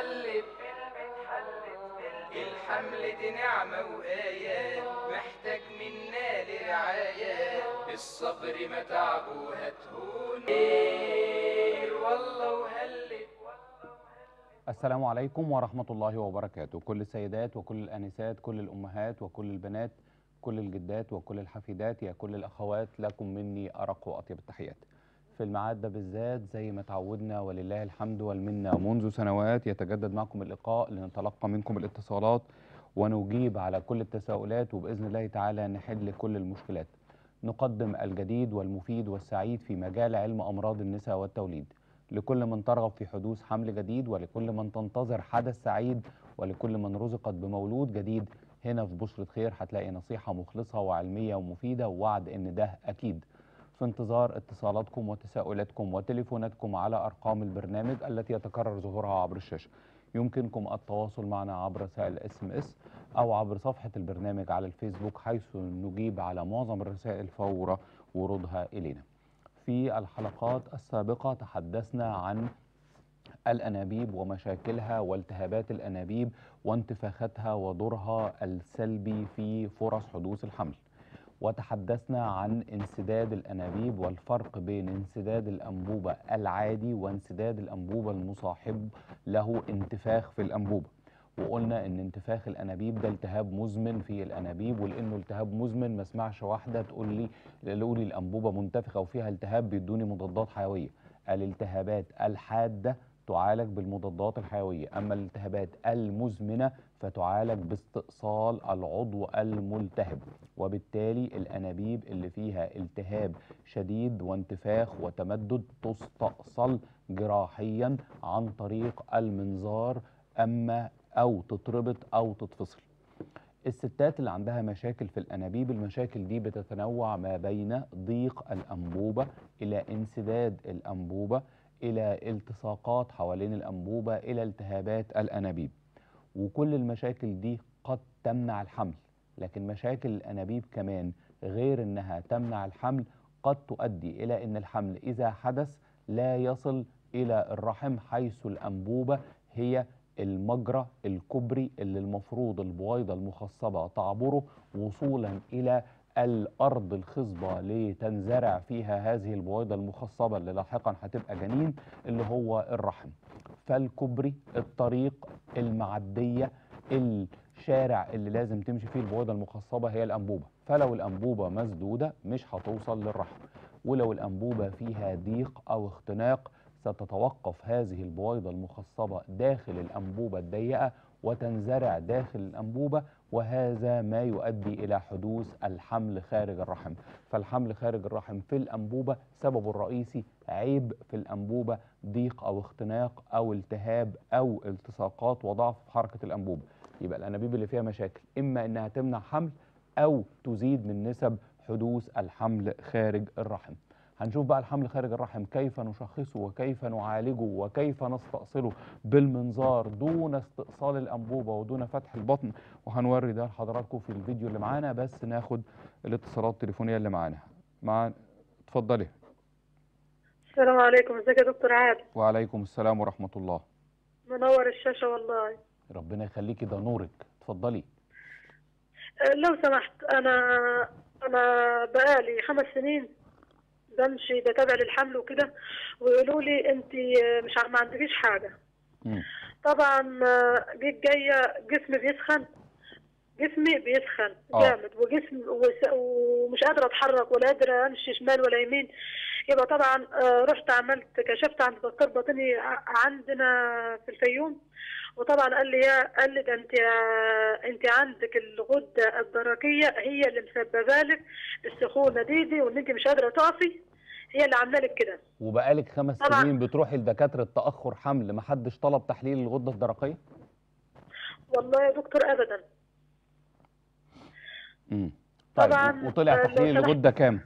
اتحلت الحمل دي نعمة وآية محتاج منا لرعاية الصبر متعبه هتهون خير والله وهلت السلام عليكم ورحمة الله وبركاته كل السيدات وكل الأنسات كل الأمهات وكل البنات كل الجدات وكل الحفيدات يا كل الأخوات لكم مني أرق وأطيب التحيات في الميعاد ده بالذات زي ما تعودنا ولله الحمد والمنة منذ سنوات يتجدد معكم اللقاء لنتلقى منكم الاتصالات ونجيب على كل التساؤلات وبإذن الله تعالى نحل كل المشكلات نقدم الجديد والمفيد والسعيد في مجال علم أمراض النساء والتوليد لكل من ترغب في حدوث حمل جديد ولكل من تنتظر حدث سعيد ولكل من رزقت بمولود جديد هنا في بشرة خير هتلاقي نصيحة مخلصة وعلمية ومفيدة ووعد إن ده أكيد في انتظار اتصالاتكم وتساؤلاتكم وتليفوناتكم على أرقام البرنامج التي يتكرر ظهورها عبر الشاشة يمكنكم التواصل معنا عبر رسائل اس ام اس او عبر صفحه البرنامج على الفيسبوك حيث نجيب على معظم الرسائل فور ورودها الينا. في الحلقات السابقه تحدثنا عن الانابيب ومشاكلها والتهابات الانابيب وانتفاخاتها ودورها السلبي في فرص حدوث الحمل. وتحدثنا عن انسداد الانابيب والفرق بين انسداد الانبوبه العادي وانسداد الانبوبه المصاحب له انتفاخ في الانبوبه وقلنا ان انتفاخ الانابيب ده التهاب مزمن في الانابيب ولانه التهاب مزمن ما اسمعش واحده تقول لي تقول لي الانبوبه منتفخه وفيها التهاب بيدوني مضادات حيويه الالتهابات الحاده تعالج بالمضادات الحيويه اما الالتهابات المزمنه فتعالج باستئصال العضو الملتهب وبالتالي الانابيب اللي فيها التهاب شديد وانتفاخ وتمدد تستأصل جراحيا عن طريق المنظار اما او تتربط او تتفصل الستات اللي عندها مشاكل في الانابيب المشاكل دي بتتنوع ما بين ضيق الانبوبه الى انسداد الانبوبه الى التصاقات حوالين الانبوبه الى التهابات الانابيب وكل المشاكل دي قد تمنع الحمل لكن مشاكل الانابيب كمان غير انها تمنع الحمل قد تؤدي الى ان الحمل اذا حدث لا يصل الى الرحم حيث الانبوبه هي المجرى الكبري اللي المفروض البويضه المخصبه تعبره وصولا الى الارض الخصبه لتنزرع فيها هذه البويضه المخصبه اللي لاحقا هتبقى جنين اللي هو الرحم فالكوبري الطريق المعديه الشارع اللي لازم تمشي فيه البويضه المخصبه هي الانبوبه فلو الانبوبه مسدوده مش هتوصل للرحم ولو الانبوبه فيها ضيق او اختناق ستتوقف هذه البويضه المخصبه داخل الانبوبه الضيقه وتنزرع داخل الانبوبه وهذا ما يؤدي الى حدوث الحمل خارج الرحم فالحمل خارج الرحم في الانبوبه سببه الرئيسي عيب في الانبوبه ضيق او اختناق او التهاب او التصاقات وضعف في حركه الانبوبه يبقى الانابيب اللي فيها مشاكل اما انها تمنع حمل او تزيد من نسب حدوث الحمل خارج الرحم هنشوف بقى الحمل خارج الرحم كيف نشخصه وكيف نعالجه وكيف نستأصله بالمنظار دون استئصال الأنبوبة ودون فتح البطن وهنوري ده لحضراتكم في الفيديو اللي معانا بس ناخد الاتصالات التليفونية اللي معانا مع اتفضلي السلام عليكم ازيك يا دكتور عادل وعليكم السلام ورحمة الله منور الشاشة والله ربنا يخليكي ده نورك اتفضلي أه، لو سمحت انا انا بقالي خمس سنين بمشي بتابع للحمل وكده ويقولوا لي انت مش ع- ما عندكيش حاجة مم. طبعا أه، جيت جاية جسمي بيسخن جسمي بيسخن آه. جامد وجسم وس- ومش قادرة اتحرك ولا قادرة امشي شمال ولا يمين يبقى طبعا آه، رحت عملت كشفت عند دكتور باطني ع- عندنا في الفيوم وطبعا قال لي يا قال لي ده انت انت عندك الغده الدرقيه هي اللي مسببه لك السخونه دي دي وان انت مش قادره تقفي هي اللي عامله لك كده وبقالك خمس طبعاً. سنين بتروحي لدكاترة تأخر حمل محدش طلب تحليل الغدة الدرقية؟ والله يا دكتور ابدا مم. طيب طبعاً، وطلع آه، لو تحليل سمحت. الغدة كام؟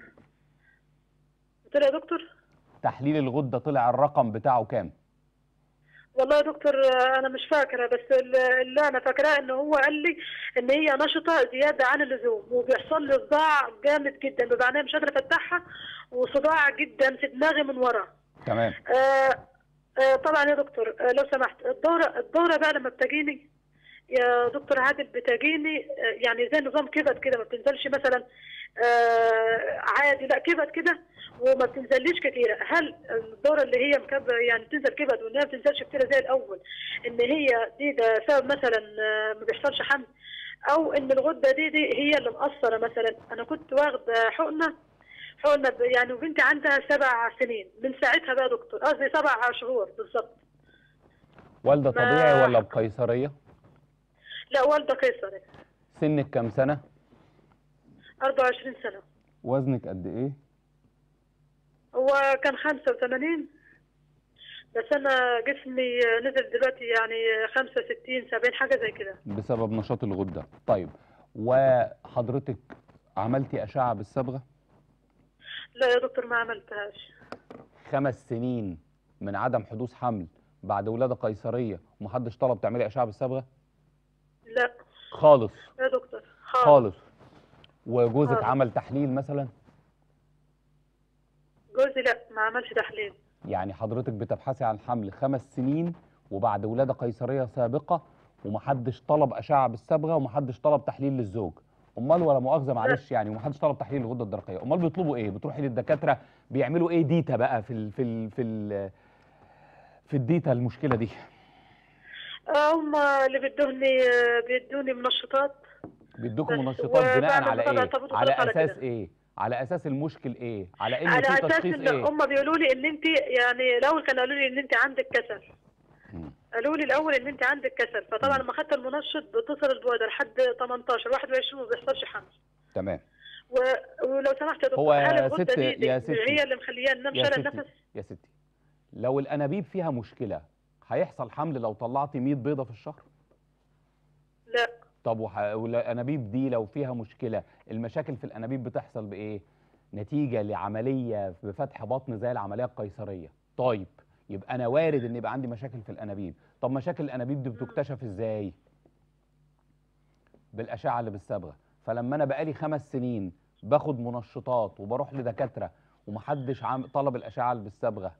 قلت له يا دكتور تحليل الغدة طلع الرقم بتاعه كام؟ والله يا دكتور آه، انا مش فاكره بس اللي اللي انا فاكراه ان هو قال لي ان هي نشطه زياده عن اللزوم وبيحصل لي صداع جامد جدا ببقى انا مش قادره افتحها وصداع جدا في دماغي من ورا تمام آه آه، طبعا يا دكتور آه، لو سمحت الدورة الدورة بقى لما بتجيني يا دكتور عادل بتجيني آه، يعني زي نظام كبد كده ما بتنزلش مثلا آه، عادي لا كبد كده وما بتنزليش كتيرة هل الدورة اللي هي مكب يعني بتنزل كبد وان هي ما بتنزلش كتيرة زي الأول ان هي دي ده سبب مثلا آه، ما بيحصلش حمل او ان الغدة دي دي هي اللي مقصرة مثلا انا كنت واخدة حقنة حقنة ب- يعني وبنتي عندها سبع سنين من ساعتها بقى يا دكتور قصدي سبع شهور بالظبط والده ما- طبيعي ولا بقيصريه لا والدة قيصري سنك كام سنه 24 سنة وزنك قد ايه هو كان 85 بس أنا جسمي نزل دلوقتي يعني 65 70 حاجة زي كده بسبب نشاط الغده طيب وحضرتك عملتي اشعه بالصبغه لا يا دكتور ما عملتهاش خمس سنين من عدم حدوث حمل بعد ولاده قيصريه ومحدش طلب تعملي اشعه بالصبغه لا خالص يا دكتور خالص, خالص وجوزك خالص. عمل تحليل مثلا جوزي لا ما عملش تحليل يعني حضرتك بتبحثي عن حمل خمس سنين وبعد ولاده قيصريه سابقه ومحدش طلب اشعه بالصبغه ومحدش طلب تحليل للزوج امال ولا مؤاخذه معلش يعني ومحدش طلب تحليل الغده الدرقيه امال بيطلبوا ايه بتروحي للدكاتره بيعملوا ايه ديتا بقى في ال في ال في ال في الديتا المشكله دي هم اللي بيدوني بيدوني منشطات بيدوكوا بس منشطات بناء وبعمل على متابعة ايه تابوت على وخلاص على اساس كده. ايه على اساس المشكل ايه على ان على في اساس تشخيص ان ايه هم بيقولوا لي ان انت يعني الاول كانوا قالوا لي ان انت عندك كسل مم. قالوا لي الاول ان انت عندك كسل فطبعا لما خدت المنشط بتصل البويضه لحد 18 21 ما بيحصلش حمل تمام و... ولو سمحت يا دكتور هو هل يا الغده ست- دي, دي يا ستي- هي اللي مخليها ان يا شال ستي النفس يا ستي لو الانابيب فيها مشكله هيحصل حمل لو طلعتي 100 بيضه في الشهر لا طب وح... والانابيب دي لو فيها مشكله المشاكل في الانابيب بتحصل بايه نتيجه لعمليه بفتح بطن زي العمليه القيصريه طيب يبقى انا وارد ان يبقى عندي مشاكل في الانابيب طب مشاكل الانابيب دي بتكتشف ازاي بالاشعه اللي بالصبغه فلما انا بقالي خمس سنين باخد منشطات وبروح لدكاتره ومحدش عام طلب الاشعه اللي بالصبغه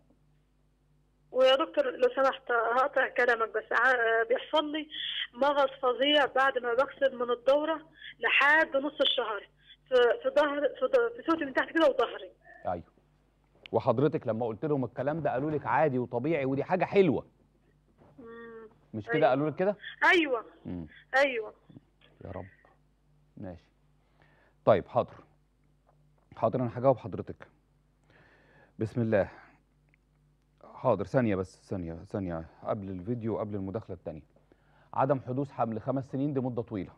ويا دكتور لو سمحت هقطع كلامك بس ع- بيحصل لي مغص فظيع بعد ما بغسل من الدوره لحد نص الشهر في في ظهر في ض- في صوتي من تحت كده وظهري ايوه وحضرتك لما قلت لهم الكلام ده قالوا لك عادي وطبيعي ودي حاجه حلوه مم. مش كده أيوة. قالوا لك كده ايوه مم. ايوه يا رب ماشي طيب حاضر حاضر انا هجاوب حضرتك بسم الله حاضر ثانية بس ثانية ثانية قبل الفيديو قبل المداخلة التانية عدم حدوث حمل خمس سنين دي مدة طويلة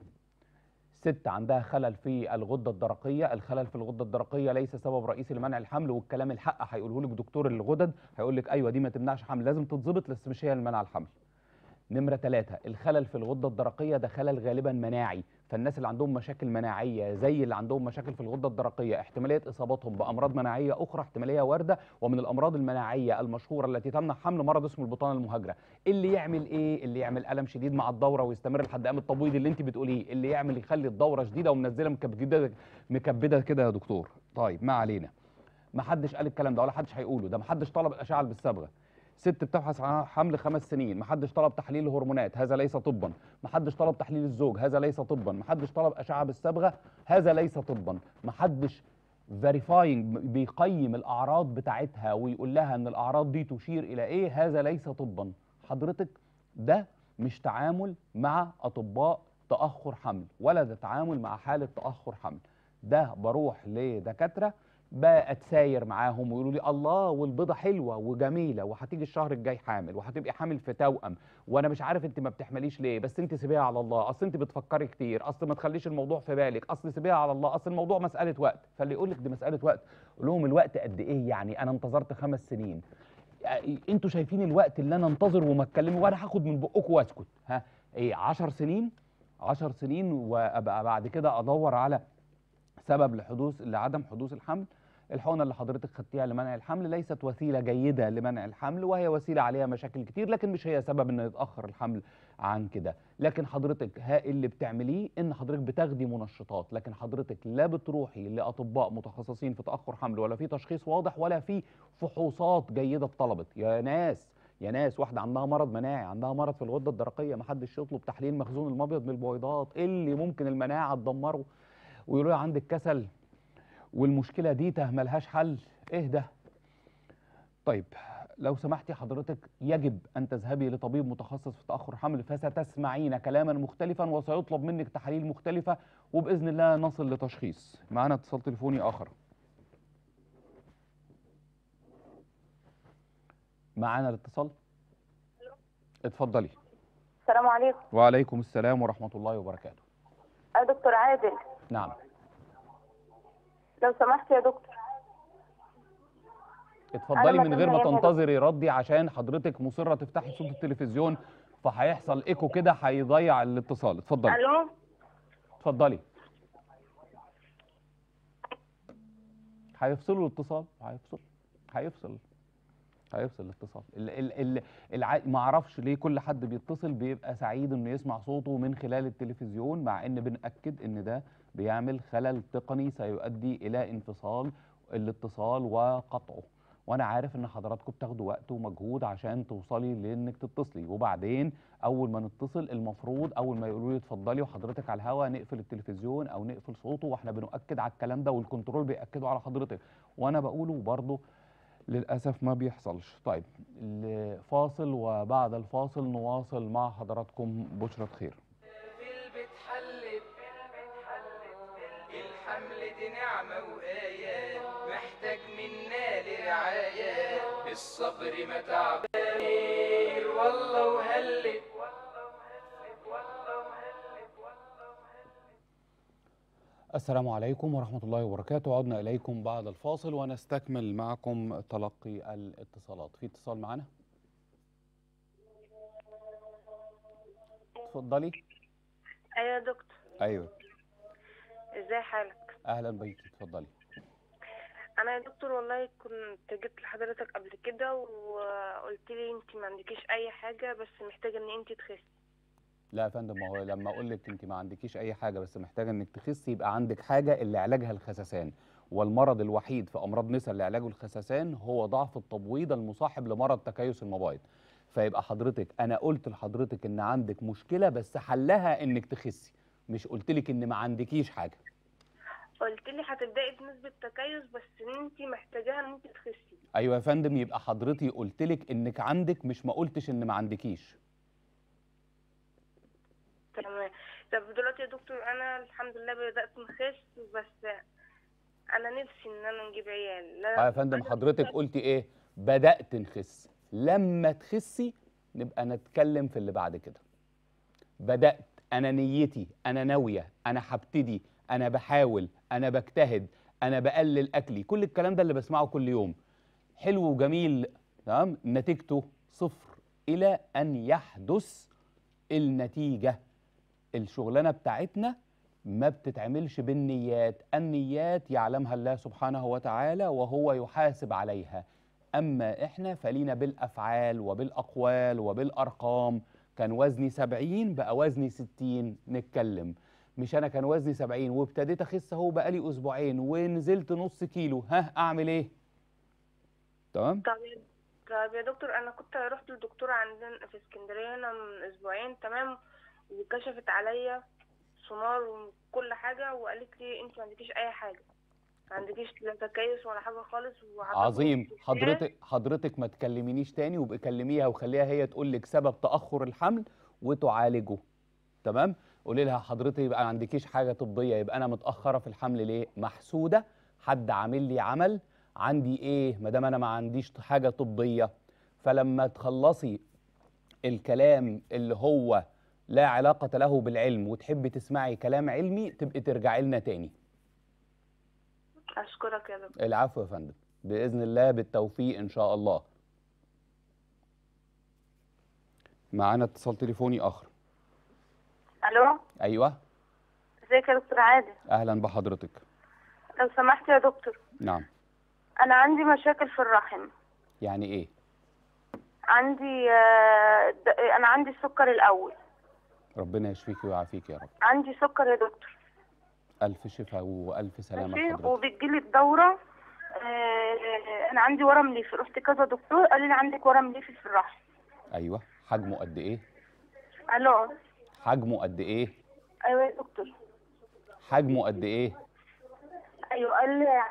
ست عندها خلل في الغدة الدرقية الخلل في الغدة الدرقية ليس سبب رئيسي لمنع الحمل والكلام الحق هيقوله لك دكتور الغدد هيقول لك ايوه دي ما تمنعش حمل لازم تتظبط بس مش هي اللي منع الحمل نمرة ثلاثة الخلل في الغدة الدرقية ده خلل غالبا مناعي فالناس اللي عندهم مشاكل مناعية زي اللي عندهم مشاكل في الغدة الدرقية احتمالية إصابتهم بأمراض مناعية أخرى احتمالية واردة ومن الأمراض المناعية المشهورة التي تمنع حمل مرض اسمه البطانة المهاجرة اللي يعمل إيه اللي يعمل ألم شديد مع الدورة ويستمر لحد قام التبويض اللي أنت بتقوليه اللي يعمل يخلي الدورة شديدة ومنزلة مكبدة مكبدة كده يا دكتور طيب ما علينا ما حدش قال الكلام ده ولا حدش هيقوله ده ما حدش طلب الأشعة بالصبغة ست بتبحث عن حمل خمس سنين محدش طلب تحليل الهرمونات هذا ليس طبا محدش طلب تحليل الزوج هذا ليس طبا محدش طلب اشعه بالصبغه هذا ليس طبا محدش فيريفاينج بيقيم الاعراض بتاعتها ويقول لها ان الاعراض دي تشير الى ايه هذا ليس طبا حضرتك ده مش تعامل مع اطباء تاخر حمل ولا ده تعامل مع حاله تاخر حمل ده بروح لدكاتره بقى اتساير معاهم ويقولوا لي الله والبيضه حلوه وجميله وهتيجي الشهر الجاي حامل وهتبقي حامل في توأم وانا مش عارف انت ما بتحمليش ليه بس انت سيبيها على الله اصل انت بتفكري كتير اصل ما تخليش الموضوع في بالك اصل سيبيها على الله اصل الموضوع مساله وقت فاللي يقول لك دي مساله وقت قول لهم الوقت قد ايه يعني انا انتظرت خمس سنين يعني انتوا شايفين الوقت اللي انا انتظر وما اتكلم وانا هاخد من بقكم واسكت ها ايه 10 سنين 10 سنين وابقى بعد كده ادور على سبب لحدوث لعدم حدوث الحمل الحقنه اللي حضرتك خدتيها لمنع الحمل ليست وسيله جيده لمنع الحمل وهي وسيله عليها مشاكل كتير لكن مش هي سبب ان يتاخر الحمل عن كده لكن حضرتك ها اللي بتعمليه ان حضرتك بتاخدي منشطات لكن حضرتك لا بتروحي لاطباء متخصصين في تاخر حمل ولا في تشخيص واضح ولا في فحوصات جيده اتطلبت يا ناس يا ناس واحده عندها مرض مناعي عندها مرض في الغده الدرقيه ما حدش يطلب تحليل مخزون المبيض من البويضات إيه اللي ممكن المناعه تدمره ويقولوا لي عندك كسل والمشكله دي ملهاش حل ايه ده طيب لو سمحتي حضرتك يجب ان تذهبي لطبيب متخصص في تاخر حمل فستسمعين كلاما مختلفا وسيطلب منك تحاليل مختلفه وباذن الله نصل لتشخيص معانا اتصال تليفوني اخر معانا الاتصال اتفضلي السلام عليكم وعليكم السلام ورحمه الله وبركاته يا دكتور عادل نعم لو سمحت يا دكتور اتفضلي أنا من غير ما مدام ميادة. تنتظري ردي عشان حضرتك مصره تفتحي صوت التلفزيون فهيحصل ايكو كده هيضيع الاتصال اتفضلي الو اتفضلي هيفصلوا الاتصال هيفصل هيفصل هيفصل الاتصال ال ال ال الع... ما اعرفش ليه كل حد بيتصل بيبقى سعيد انه يسمع صوته من خلال التلفزيون مع ان بنأكد ان ده بيعمل خلل تقني سيؤدي الى انفصال الاتصال وقطعه وانا عارف ان حضراتكم بتاخدوا وقت ومجهود عشان توصلي لانك تتصلي وبعدين اول ما نتصل المفروض اول ما يقولوا لي اتفضلي وحضرتك على الهوا نقفل التلفزيون او نقفل صوته واحنا بنؤكد على الكلام ده والكنترول بيأكدوا على حضرتك وانا بقوله برضه للاسف ما بيحصلش طيب فاصل وبعد الفاصل نواصل مع حضراتكم بشرة خير في البيت حلت الحمل دي نعمة وآية محتاج منا لرعاية الصبر متاع خير والله وهلت السلام عليكم ورحمة الله وبركاته عدنا إليكم بعد الفاصل ونستكمل معكم تلقي الاتصالات في اتصال معنا اتفضلي ايوه يا دكتور أيوه ازاي حالك أهلا بيكي اتفضلي انا يا دكتور والله كنت جيت لحضرتك قبل كده وقلت لي انت ما عندكيش اي حاجه بس محتاجه ان انت تخسي لا يا فندم ما هو لما اقول لك انت ما عندكيش اي حاجه بس محتاجه انك تخسي يبقى عندك حاجه اللي علاجها الخسسان والمرض الوحيد في امراض نسا اللي علاجه الخسسان هو ضعف التبويض المصاحب لمرض تكيس المبايض فيبقى حضرتك انا قلت لحضرتك ان عندك مشكله بس حلها انك تخسي مش قلت لك ان ما عندكيش حاجه قلت لي هتبداي بنسبه تكيس بس ان انت محتاجاها ان انت تخسي ايوه يا فندم يبقى حضرتي قلت لك انك عندك مش ما قلتش ان ما عندكيش تمام طب دلوقتي يا دكتور انا الحمد لله بدات نخس بس انا نفسي ان انا نجيب عيال لا اه يا فندم حضرتك قلتي ايه بدأت نخس لما تخسي نبقى نتكلم في اللي بعد كده بدأت انا نيتي انا ناوية انا هبتدي انا بحاول انا بجتهد انا بقلل اكلي كل الكلام ده اللي بسمعه كل يوم حلو وجميل تمام نتيجته صفر الى ان يحدث النتيجة الشغلانة بتاعتنا ما بتتعملش بالنيات النيات يعلمها الله سبحانه وتعالى وهو يحاسب عليها أما إحنا فلينا بالأفعال وبالأقوال وبالأرقام كان وزني سبعين بقى وزني ستين نتكلم مش أنا كان وزني سبعين وابتديت أخس أهو بقالي أسبوعين ونزلت نص كيلو ها أعمل إيه؟ تمام؟ طب يا- طب يا دكتور انا كنت رحت للدكتور عندنا في اسكندريه هنا من اسبوعين تمام وكشفت عليا سونار وكل حاجه وقالت لي انت ما عندكيش اي حاجه ما عندكيش لا تكيس ولا حاجه خالص وعندك عظيم استشفاء. حضرتك حضرتك ما تكلمينيش تاني وابقي كلميها وخليها هي تقول لك سبب تاخر الحمل وتعالجه تمام قولي لها حضرتك يبقى ما عندكيش حاجه طبيه يبقى انا متاخره في الحمل ليه محسوده حد عامل لي عمل عندي ايه ما دام انا ما عنديش حاجه طبيه فلما تخلصي الكلام اللي هو لا علاقه له بالعلم وتحبي تسمعي كلام علمي تبقي ترجعي لنا تاني اشكرك يا دكتور العفو يا فندم بإذن الله بالتوفيق إن شاء الله معانا اتصال تليفوني آخر الو أيوة ازيك يا دكتور عادل أهلا بحضرتك لو سمحت يا دكتور نعم انا عندي مشاكل في الرحم يعني إيه عندي آه، د- انا عندي السكر الاول ربنا يشفيك ويعافيك يا رب عندي سكر يا دكتور ألف شفاء وألف سلامة ماشي لحضرتك وبتجيلي الدورة آه، أنا عندي ورم ليفي رحت كذا دكتور قال لي عندك ورم ليفي في الرحم ايوه حجمه قد ايه الو حجمه قد ايه ايوه يا دكتور حجمه قد ايه ايوه قال لي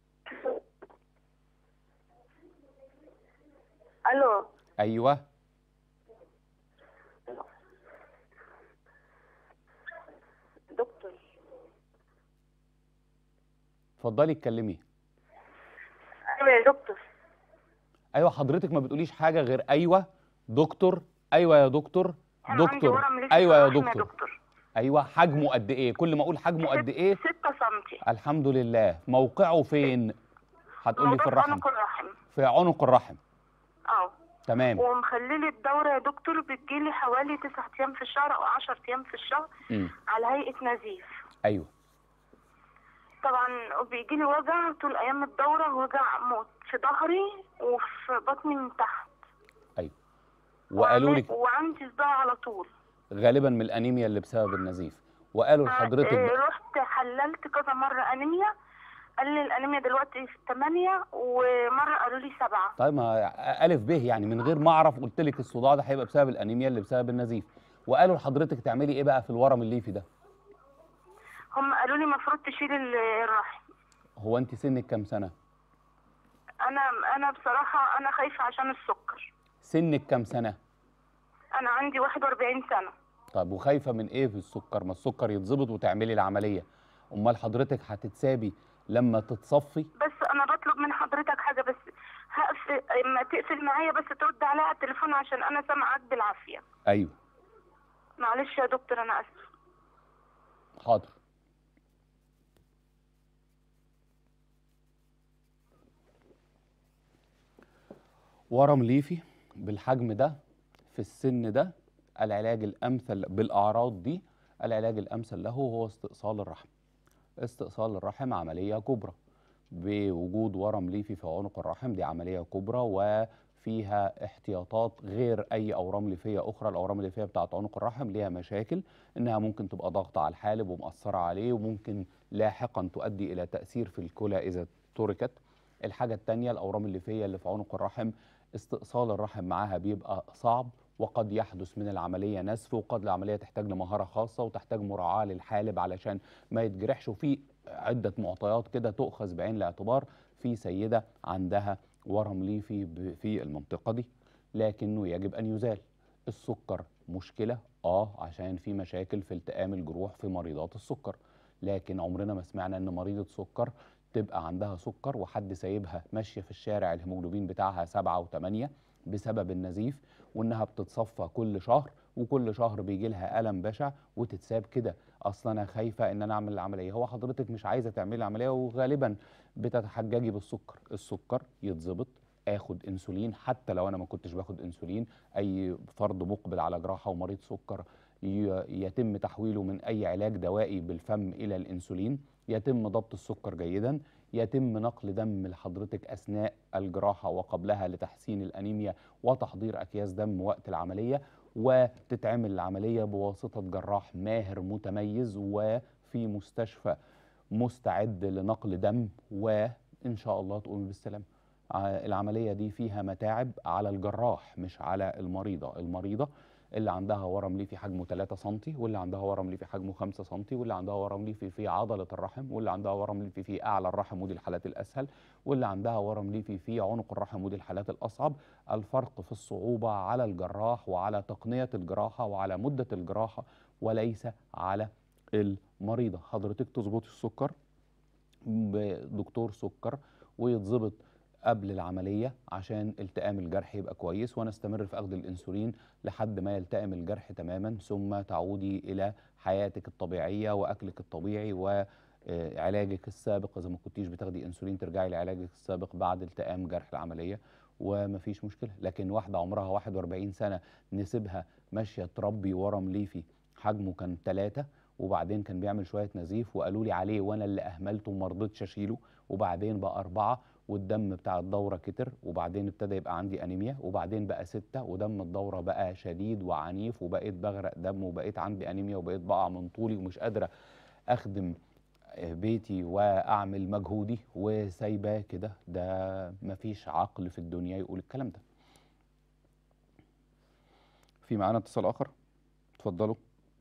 الو ايوه دكتور اتفضلي اتكلمي ايوه يا دكتور ايوه حضرتك ما بتقوليش حاجه غير ايوه دكتور ايوه يا دكتور انا عندي دكتور ورم لسه ايوه يا في الرحم دكتور دكتور ايوه حجمه قد ايه كل ما اقول حجمه قد ايه 6 سم الحمد لله موقعه فين هتقولي في الرحم عنق الرحم في عنق الرحم اه تمام ومخليلي الدورة يا دكتور بتجيلي حوالي 9 ايام في الشهر او 10 ايام في الشهر امم على هيئة نزيف ايوه طبعا بيجيلي وجع طول ايام الدورة وجع موت في ظهري وفي بطني من تحت ايوه وقالوا لك وعندي صداع على طول غالبا من الانيميا اللي بسبب النزيف وقالوا لحضرتك آه، ب- رحت حللت كذا مرة انيميا قال لي الانيميا دلوقتي في 8 ومرة قالوا لي 7 طيب ما الف ب يعني من غير ما اعرف قلت لك الصداع ده هيبقى بسبب الانيميا اللي بسبب النزيف وقالوا لحضرتك تعملي ايه بقى في الورم الليفي ده هم قالوا لي المفروض تشيل ال- الرحم هو انت سنك كام سنه انا انا بصراحة انا خايفة عشان السكر سنك كام سنه انا عندي 41 سنة طب وخايفه من ايه في السكر ما السكر يتظبط وتعملي العمليه امال حضرتك هتتسابي لما تتصفي بس انا بطلب من حضرتك حاجة بس هقفل اما تقفل معايا بس ترد عليا على التليفون عشان انا سامعاك بالعافية ايوه معلش يا دكتور انا اسف حاضر ورم ليفي بالحجم ده في السن ده العلاج الامثل بالاعراض دي العلاج الامثل له هو استئصال الرحم استئصال الرحم عمليه كبرى بوجود ورم ليفي في عنق الرحم دي عمليه كبرى وفيها احتياطات غير اي اورام ليفيه اخرى الاورام الليفيه بتاعت عنق الرحم ليها مشاكل انها ممكن تبقى ضاغطه على الحالب ومأثره عليه وممكن لاحقا تؤدي الى تاثير في الكلى اذا تركت الحاجه الثانيه الاورام الليفيه اللي في عنق الرحم استئصال الرحم معاها بيبقى صعب وقد يحدث من العمليه نزف وقد العمليه تحتاج لمهاره خاصه وتحتاج مراعاه للحالب علشان ما يتجرحش وفي عده معطيات كده تؤخذ بعين الاعتبار في سيده عندها ورم ليفي ب- في المنطقه دي لكنه يجب ان يزال السكر مشكله اه عشان في مشاكل في التئام الجروح في مريضات السكر لكن عمرنا ما سمعنا ان مريضه سكر تبقى عندها سكر وحد سايبها ماشيه في الشارع الهيموجلوبين بتاعها سبعة وثمانية بسبب النزيف وانها بتتصفى كل شهر وكل شهر بيجي لها الم بشع وتتساب كده اصلا انا خايفه ان انا اعمل العمليه هو حضرتك مش عايزه تعملي العمليه وغالبا بتتحججي بالسكر السكر يتظبط اخد انسولين حتى لو انا ما كنتش باخد انسولين اي فرد مقبل على جراحه ومريض سكر ي- يتم تحويله من اي علاج دوائي بالفم الى الانسولين يتم ضبط السكر جيدا يتم نقل دم لحضرتك اثناء الجراحه وقبلها لتحسين الانيميا وتحضير اكياس دم وقت العمليه وتتعمل العمليه بواسطه جراح ماهر متميز وفي مستشفى مستعد لنقل دم وان شاء الله تقوم بالسلامه ع- العمليه دي فيها متاعب على الجراح مش على المريضه المريضه اللي عندها ورم ليفي حجمه 3 سم واللي عندها ورم ليفي حجمه 5 سم واللي عندها ورم ليفي في عضله الرحم واللي عندها ورم ليفي في اعلى الرحم ودي الحالات الاسهل واللي عندها ورم ليفي في عنق الرحم ودي الحالات الاصعب الفرق في الصعوبه على الجراح وعلى تقنيه الجراحه وعلى مده الجراحه وليس على المريضه حضرتك تظبطي السكر بدكتور سكر ويتظبط قبل العملية عشان التئام الجرح يبقى كويس ونستمر في أخذ الأنسولين لحد ما يلتئم الجرح تماما ثم تعودي إلى حياتك الطبيعية وأكلك الطبيعي وعلاجك السابق إذا ما كنتيش بتاخدي أنسولين ترجعي لعلاجك السابق بعد التئام جرح العملية ومفيش مشكلة لكن واحدة عمرها 41 سنة نسيبها ماشية تربي ورم ليفي حجمه كان ثلاثة وبعدين كان بيعمل شوية نزيف وقالوا لي عليه وأنا اللي أهملته وما رضيتش أشيله وبعدين بقى أربعة والدم بتاع الدورة كتر وبعدين ابتدى يبقى عندي أنيميا وبعدين بقى ستة ودم الدورة بقى شديد وعنيف وبقيت بغرق دم وبقيت عندي أنيميا وبقيت بقع من طولي ومش قادرة أخدم بيتي وأعمل مجهودي وسايباه كده ده مفيش عقل في الدنيا يقول الكلام ده في معانا اتصال اخر اتفضلوا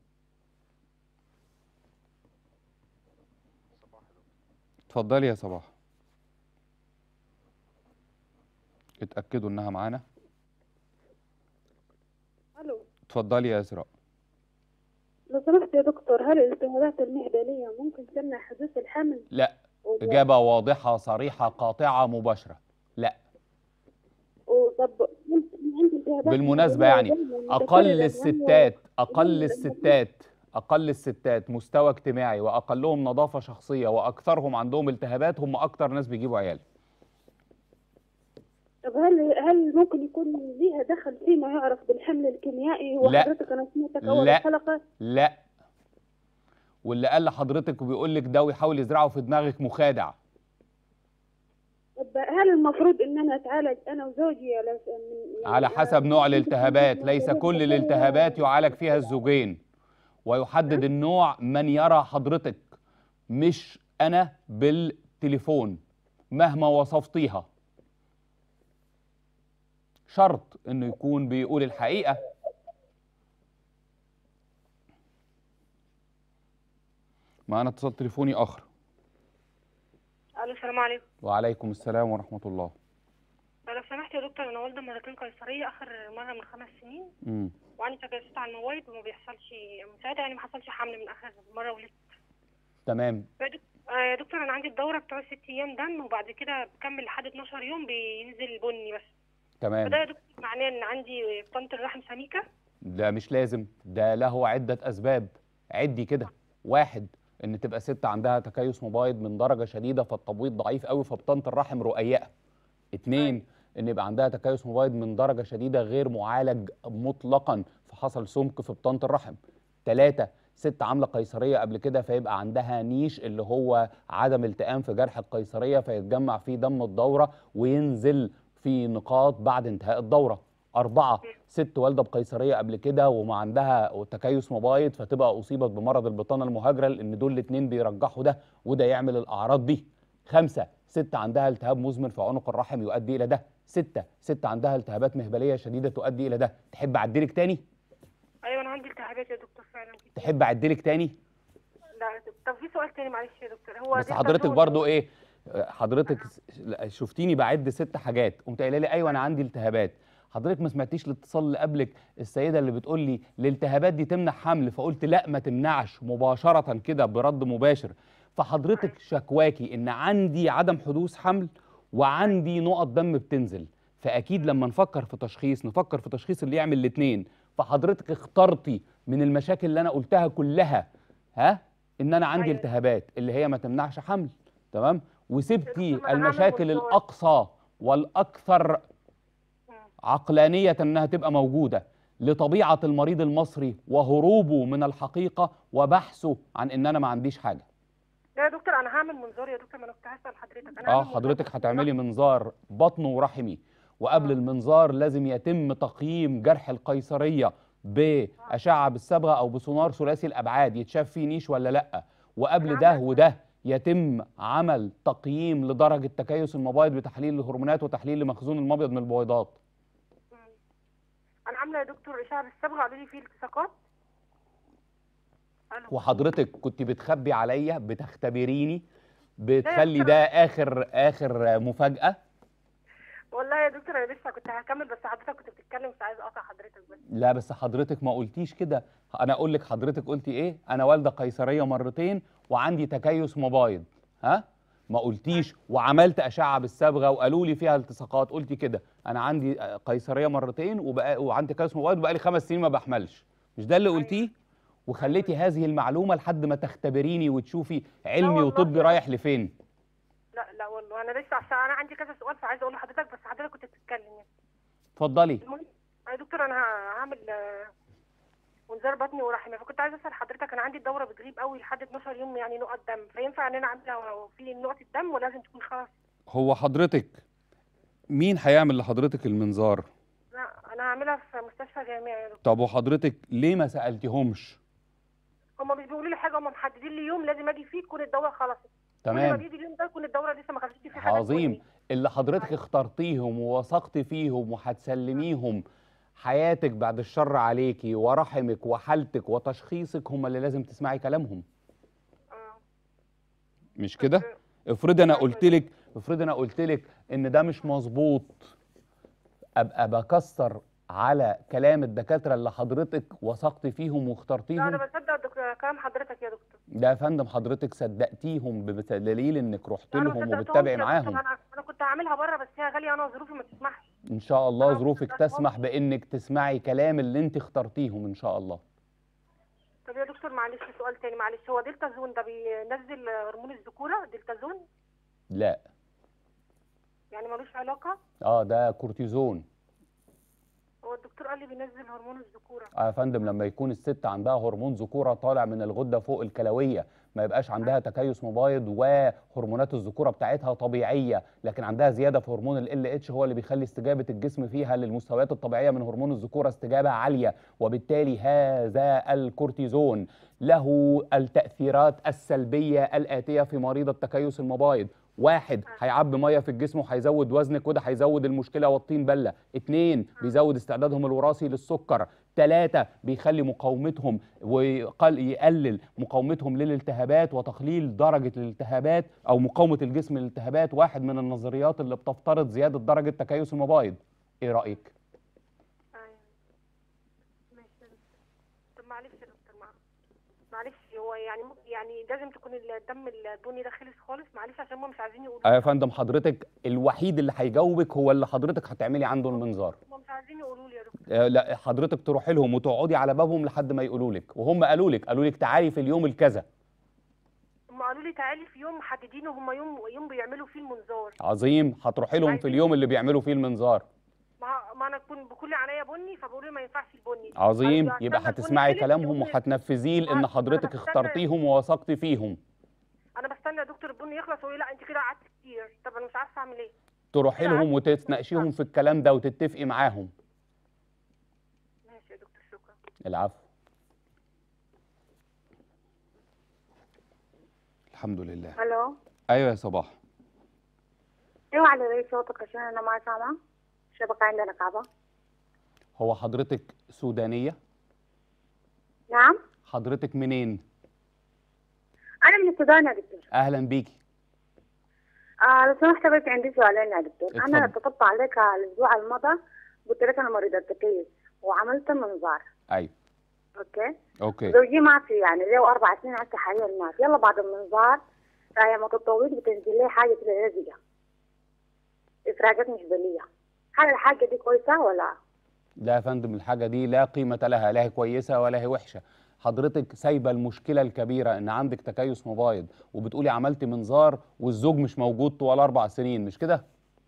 اتفضلي يا صباح اتاكدوا انها معانا الو اتفضلي يا اسراء لو سمحت يا دكتور هل الالتهابات المهبلية ممكن تمنع حدوث الحمل؟ لا و- اجابه واضحه صريحه قاطعه مباشره لا وطب ممكن عندي التهابات بالمناسبه مهبلية يعني دايماً اقل متكررة وهي- الستات اقل وهي- الستات اقل الستات مستوى اجتماعي واقلهم نظافه شخصيه واكثرهم عندهم التهابات هم اكتر ناس بيجيبوا عيال طب هل هل ممكن يكون ليها دخل فيما يعرف بالحمل الكيميائي لا. وحضرتك انا سمعتك اول لا. الحلقة لا واللي قال لحضرتك وبيقول لك ده ويحاول يزرعه في دماغك مخادع طب هل المفروض ان انا اتعالج انا وزوجي على من على حسب نوع الالتهابات ليس كل الالتهابات يعالج فيها الزوجين ويحدد النوع من يرى حضرتك مش انا بالتليفون مهما وصفتيها شرط انه يكون بيقول الحقيقه معانا اتصال تليفوني اخر الو السلام عليكم وعليكم السلام ورحمه الله لو سمحت يا دكتور انا والده مرتين قيصريه اخر مره من خمس سنين امم وعندي تجاوزات على المواد وما بيحصلش من ساعتها يعني ما حصلش حمل من اخر مره ولدت تمام يا دك- آه يا دكتور انا عندي الدوره بتوع ست ايام دم وبعد كده بكمل لحد 12 يوم بينزل بني بس تمام فده يا دكتور معناه ان عندي بطانه الرحم سميكه ده مش لازم ده له عدة أسباب عدي كده واحد إن تبقى ست عندها تكيس مبايض من درجة شديدة فالتبويض ضعيف قوي فبطانة الرحم رقيقة اتنين إن يبقى عندها تكيس مبايض من درجة شديدة غير معالج مطلقا فحصل سمك في بطانة الرحم تلاتة ست عاملة قيصرية قبل كده فيبقى عندها نيش اللي هو عدم التئام في جرح القيصرية فيتجمع فيه دم الدورة وينزل في نقاط بعد انتهاء الدورة أربعة ست والدة بقيصرية قبل كده وما عندها تكيس مبايض فتبقى أصيبت بمرض البطانة المهاجرة لأن دول الاتنين بيرجحوا ده وده يعمل الأعراض دي خمسة ست عندها التهاب مزمن في عنق الرحم يؤدي إلى ده ستة ست عندها التهابات مهبلية شديدة تؤدي إلى ده تحب أعدلك تاني؟ ايوه انا عندي التهابات يا دكتور فعلا كده. تحب أعدلك تاني؟ لا يا دكتور. طب في سؤال تاني معلش يا دكتور هو بس ده حضرتك هرمون- برضو إيه؟ حضرتك س- لا، شفتيني بعد ست حاجات قمت قايله لي ايوه انا عندي التهابات حضرتك ما سمعتيش الاتصال اللي قبلك السيده اللي بتقول لي الالتهابات دي تمنع حمل فقلت لا ما تمنعش مباشره كده برد مباشر فحضرتك شكواكي ان عندي عدم حدوث حمل وعندي نقط دم بتنزل فاكيد لما نفكر في تشخيص نفكر في تشخيص اللي يعمل الاثنين فحضرتك اخترتي من المشاكل اللي انا قلتها كلها ها ان انا عندي أيوة. التهابات اللي هي ما تمنعش حمل تمام وسبتي دكتور، ما أنا هعمل المشاكل منظار. الاقصى والاكثر مم. عقلانيه انها تبقى موجوده لطبيعه المريض المصري وهروبه من الحقيقه وبحثه عن ان انا ما عنديش حاجه لا يا دكتور انا هعمل منظار يا دكتور ما انا كنت هسال حضرتك انا اه هعمل منظار حضرتك بس هتعملي منظار بطن ورحمي وقبل آه. المنظار لازم يتم تقييم جرح القيصريه باشعه بالصبغه او بسونار ثلاثي الابعاد يتشاف فيه نيش ولا لا وقبل أنا ده عاملة- وده يتم عمل تقييم لدرجه تكيس المبايض بتحليل الهرمونات وتحليل لمخزون المبيض من البويضات مم. انا عامله يا دكتور اشعه بالصبغه قالوا لي فيه التصاقات ألو. وحضرتك كنت بتخبي عليا بتختبريني بتخلي دكتور. ده اخر اخر مفاجاه والله يا دكتور انا لسه كنت هكمل بس حضرتك كنت بتتكلم مش عايزه اقطع حضرتك بس لا بس حضرتك ما قلتيش كده انا اقول لك حضرتك قلتي ايه انا والده قيصريه مرتين وعندي تكيس مبايض ها ما قلتيش وعملت اشعه بالصبغه وقالوا لي فيها التصاقات قلتي كده انا عندي قيصريه مرتين وبقى وعندي تكيس مبايض وبقى لي خمس سنين ما بحملش مش ده اللي قلتيه وخليتي هذه المعلومه لحد ما تختبريني وتشوفي علمي والله. وطبي رايح لفين لا لا والله انا لسه عشان انا عندي كذا سؤال فعايزه اقول لحضرتك بس حضرتك كنت بتتكلم يعني اتفضلي المهم يا دكتور انا ه- هعمل آه، منظار بطني ورحمي فكنت عايزه اسال حضرتك انا عندي الدوره بتغيب قوي لحد 12 يوم يعني نقط دم فينفع ان انا اعملها في نقطه دم ولازم تكون خلاص هو حضرتك مين هيعمل لحضرتك المنظار لا انا هعملها في مستشفى جامعي يا دكتور طب وحضرتك ليه ما سالتيهمش هم مش بيقولوا لي حاجه هم محددين لي يوم لازم اجي فيه تكون الدوره خلصت كل ما تمام بيجي اليوم ده تكون الدوره لسه ما خلصتش في حاجه عظيم تقولي. اللي حضرتك اخترتيهم ووثقت فيهم وهتسلميهم حياتك بعد الشر عليكي ورحمك وحالتك وتشخيصك هم اللي لازم تسمعي كلامهم اه مش كده افرضي انا قلت لك افرضي انا قلت لك ان ده مش مظبوط ابقى بكسر على كلام الدكاتره اللي حضرتك وثقتي فيهم لا واخترتيهم انا بصدق دكتور كلام حضرتك يا دكتور ده يا فندم حضرتك صدقتيهم بدليل انك رحت لا، أنا لهم صدقتهمش وبتتابعي يا دكتور، معاهم انا انا كنت هعملها بره بس هي غاليه انا ظروفي ما تسمحش ان شاء الله أنا ظروفك صدقتهم. تسمح بانك تسمعي كلام اللي انت اخترتيهم ان شاء الله طب يا دكتور معلش سؤال تاني معلش هو دلتازون ده بينزل هرمون الذكوره دلتازون لا يعني ملوش علاقه اه ده كورتيزون هو الدكتور قال لي بينزل هرمون الذكوره اه يا فندم لما يكون الست عندها هرمون ذكوره طالع من الغده فوق الكلويه ما يبقاش عندها تكيس مبايض وهرمونات الذكوره بتاعتها طبيعيه لكن عندها زياده في هرمون ال اتش هو اللي بيخلي استجابه الجسم فيها للمستويات الطبيعيه من هرمون الذكوره استجابه عاليه وبالتالي هذا الكورتيزون له التاثيرات السلبيه الاتيه في مريض التكيس المبايض واحد هيعبي ميه في الجسم وهيزود وزنك وده هيزود المشكله والطين بله اتنين بيزود استعدادهم الوراثي للسكر ثلاثة بيخلي مقاومتهم ويقلل مقاومتهم للالتهابات وتقليل درجة الالتهابات أو مقاومة الجسم للالتهابات واحد من النظريات اللي بتفترض زيادة درجة تكيس المبايض إيه رأيك؟ ايوه ماشي يا دكتور. طب معلش يا دكتور مع- معلش هو يعني ممكن يعني لازم تكون الدم البني ده خلص خالص معلش عشان هم مش عايزين يقولوا آه يا فندم حضرتك الوحيد اللي هيجاوبك هو اللي حضرتك هتعملي عنده المنظار هم مش عايزين يقولوا لي يا دكتور آه، لا حضرتك تروحي لهم وتقعدي على بابهم لحد ما يقولوا لك وهم قالوا لك قالوا لك تعالي في اليوم الكذا هم قالوا لي تعالي في يوم محددينه هم يوم يوم بيعملوا فيه المنظار عظيم هتروحي لهم في اليوم اللي بيعملوا فيه المنظار ما ما انا اكون بكل عينيا بني فبقولوا لي ما ينفعش البني عظيم قالوا لي يبقى عشان البني هتسمعي خلص كلامهم يقولوا لي- وهتنفذيه لان أنا حضرتك بستنى- اخترتيهم ووثقتي فيهم انا بستنى يا دكتور البني يخلص ويقول لي لا انت كده قعدت كتير طب انا مش عارفه اعمل ايه تروحي أنا لهم عارفة. وتتناقشيهم في الكلام ده وتتفقي معاهم ماشي يا دكتور شكرا العفو الحمد لله الو ايوه يا صباح ايوه على رأي صوتك عشان انا ما سامعه الشبكه عندنا كعبه هو حضرتك سودانيه نعم حضرتك منين انا من السودان يا دكتور اهلا بيكي آه لو سمحت بس عندي سؤالين يا دكتور انا اتفضل. اتصلت عليك الاسبوع الماضي قلت لك انا مريضه التكيس وعملت منظار ايوه اوكي اوكي زوجي ما في يعني له اربع سنين هسه حاليا ما في يلا بعد المنظار فهي ما تطويل بتنزل لي حاجه كده لزجه افراجات مش بليه هل الحاجه دي كويسه ولا لا يا فندم الحاجه دي لا قيمه لها لا هي كويسه ولا هي وحشه حضرتك سايبه المشكله الكبيره ان عندك تكيس مبايض وبتقولي عملتي منظار والزوج مش موجود طوال اربع سنين مش كده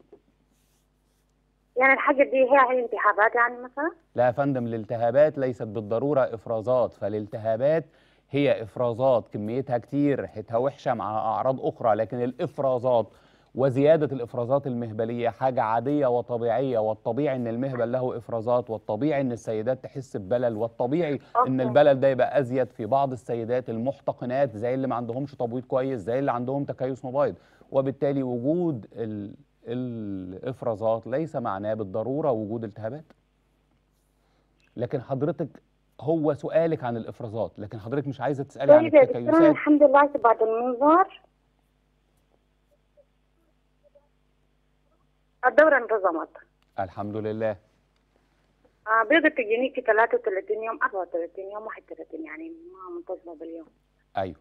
يعني الحاجه دي هي هي انتحابات يعني مثلا لا يا فندم الالتهابات ليست بالضرورة إفرازات فالالتهابات هي إفرازات كميتها كتير ريحتها وحشة مع أعراض أخرى لكن الإفرازات وزيادة الإفرازات المهبلية حاجة عادية وطبيعية والطبيعي إن المهبل له إفرازات والطبيعي إن السيدات تحس ببلل والطبيعي إن أوكي. البلل ده يبقى أزيد في بعض السيدات المحتقنات زي اللي ما عندهمش تبويض كويس زي اللي عندهم تكيس مبايض وبالتالي وجود ال... الإفرازات ليس معناه بالضرورة وجود التهابات لكن حضرتك هو سؤالك عن الافرازات لكن حضرتك مش عايزه تسالي عن طيب يا دكتور أنا التكيسات الحمد لله بعد المنظار الدورة انتظمت الحمد لله آه بيقدر تجيني في 33 يوم 34 يوم 31 يعني ما منتظمة باليوم ايوه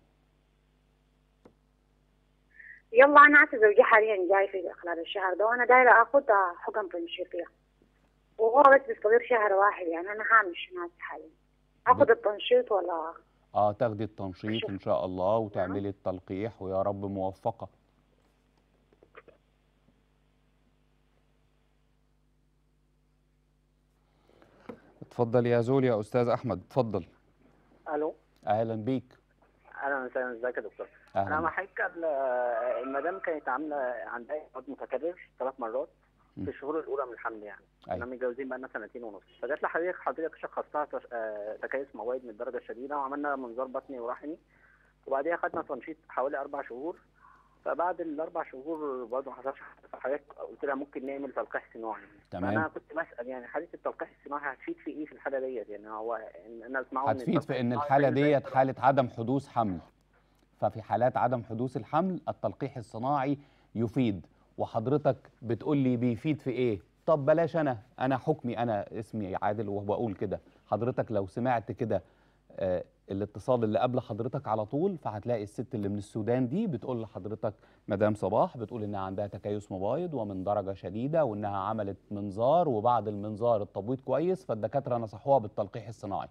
يلا أنا عارفة زوجي حاليا جاي في خلال الشهر ده وأنا دايرة آخد آه، حقن تنشيطية وهو بس بيستمر شهر واحد يعني أنا هامش ناس حاليا آخد التنشيط ولا اه تاخدي التنشيط ان شاء الله وتعملي التلقيح ويا رب موفقه اتفضل يا زول يا استاذ احمد اتفضل الو اهلا بيك اهلا وسهلا ازيك يا دكتور انا اهلا مع حضرتك ال- المدام كانت عامله عندها اجهاض متكرر ثلاث مرات م. في الشهور الاولى من الحمل يعني أيوة. احنا متجوزين بقالنا سنتين ونص فجت لحضرتك حضرتك شخصتها تش- آه، تكيس مواد من الدرجه الشديده وعملنا منظار بطني ورحمي وبعديها خدنا تنشيط حوالي اربع شهور فبعد الاربع شهور برضه ما حصلش حاجة، فحضرتك قلت لها ممكن نعمل تلقيح صناعي تمام. فانا كنت بسال يعني حاله التلقيح الصناعي هتفيد في ايه في الحاله ديت يعني هو إن انا اسمعه إن هتفيد التلقيح في ان الصناعي الحاله زي- زي ديت التلقيح. حاله عدم حدوث حمل ففي حالات عدم حدوث الحمل التلقيح الصناعي يفيد وحضرتك بتقول لي بيفيد في ايه طب بلاش انا انا حكمي انا اسمي عادل وبقول كده حضرتك لو سمعت كده آه الاتصال اللي قبل حضرتك على طول فهتلاقي الست اللي من السودان دي بتقول لحضرتك مدام صباح بتقول انها عندها تكيس مبايض ومن درجه شديده وانها عملت منظار وبعد المنظار التبويض كويس فالدكاتره نصحوها بالتلقيح الصناعي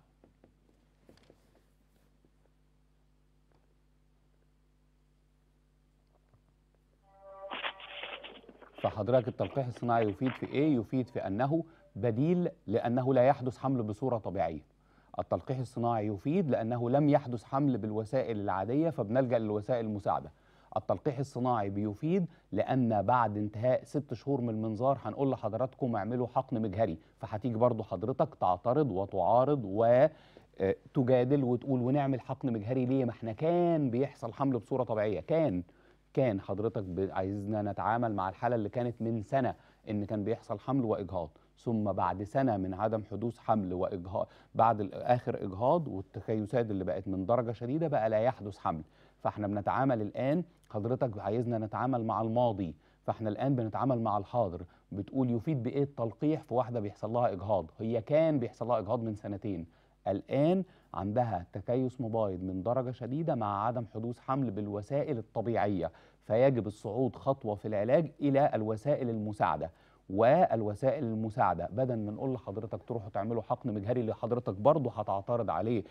فحضرتك التلقيح الصناعي يفيد في ايه؟ يفيد في انه بديل لانه لا يحدث حمل بصوره طبيعيه. التلقيح الصناعي يفيد لانه لم يحدث حمل بالوسائل العاديه فبنلجا للوسائل المساعده. التلقيح الصناعي بيفيد لان بعد انتهاء ست شهور من المنظار هنقول لحضراتكم اعملوا حقن مجهري فهتيجي برضو حضرتك تعترض وتعارض و آه، تجادل وتقول ونعمل حقن مجهري ليه ما احنا كان بيحصل حمل بصوره طبيعيه كان كان حضرتك ب- عايزنا نتعامل مع الحاله اللي كانت من سنه ان كان بيحصل حمل واجهاض ثم بعد سنه من عدم حدوث حمل واجهاض بعد ال- اخر اجهاض والتكيسات اللي بقت من درجه شديده بقى لا يحدث حمل فاحنا بنتعامل الان حضرتك عايزنا نتعامل مع الماضي فاحنا الان بنتعامل مع الحاضر بتقول يفيد بايه التلقيح في واحده بيحصل لها اجهاض هي كان بيحصل لها اجهاض من سنتين الان عندها تكيس مبايض من درجه شديده مع عدم حدوث حمل بالوسائل الطبيعيه فيجب الصعود خطوه في العلاج الى الوسائل المساعده والوسائل المساعده بدل ما نقول لحضرتك تروحوا تعملوا حقن مجهري اللي حضرتك برضه هتعترض عليه